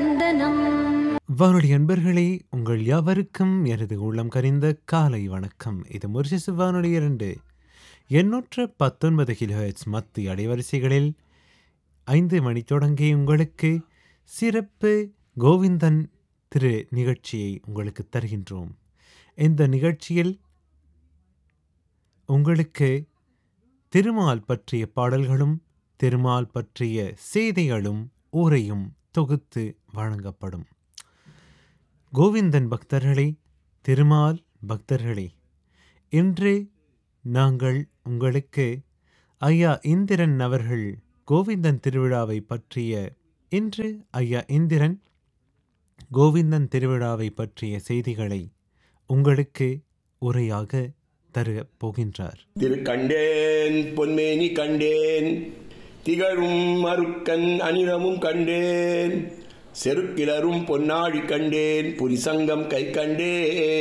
வந்தனம் வானொலி அன்பர்களே உங்கள் யாவருக்கும் எனது உள்ளம் கரிந்த காலை வணக்கம் இது முர்சிசு வானொலி இரண்டு எண்ணூற்று பத்தொன்பது கிலோஹெட்ஸ் மத்திய அலைவரிசைகளில் ஐந்து மணி தொடங்கி உங்களுக்கு சிறப்பு கோவிந்தன் திரு நிகழ்ச்சியை உங்களுக்கு தருகின்றோம் இந்த நிகழ்ச்சியில் உங்களுக்கு திருமால் பற்றிய பாடல்களும் திருமால் பற்றிய செய்திகளும் ஊரையும் தொகுத்து வழங்கப்படும் கோவிந்தன் பக்தர்களே திருமால் பக்தர்களே இன்று நாங்கள் உங்களுக்கு ஐயா இந்திரன் அவர்கள் கோவிந்தன் திருவிழாவை பற்றிய இன்று ஐயா இந்திரன் கோவிந்தன் திருவிழாவை பற்றிய செய்திகளை உங்களுக்கு உரையாக தர போகின்றார் திரு கண்டேன் பொன்மேனி கண்டேன் திகழும் மறுக்கன் அனிலமும் கண்டேன் செருக்கிலரும் பொன்னாழி கண்டேன் புரிசங்கம் கை கண்டேன்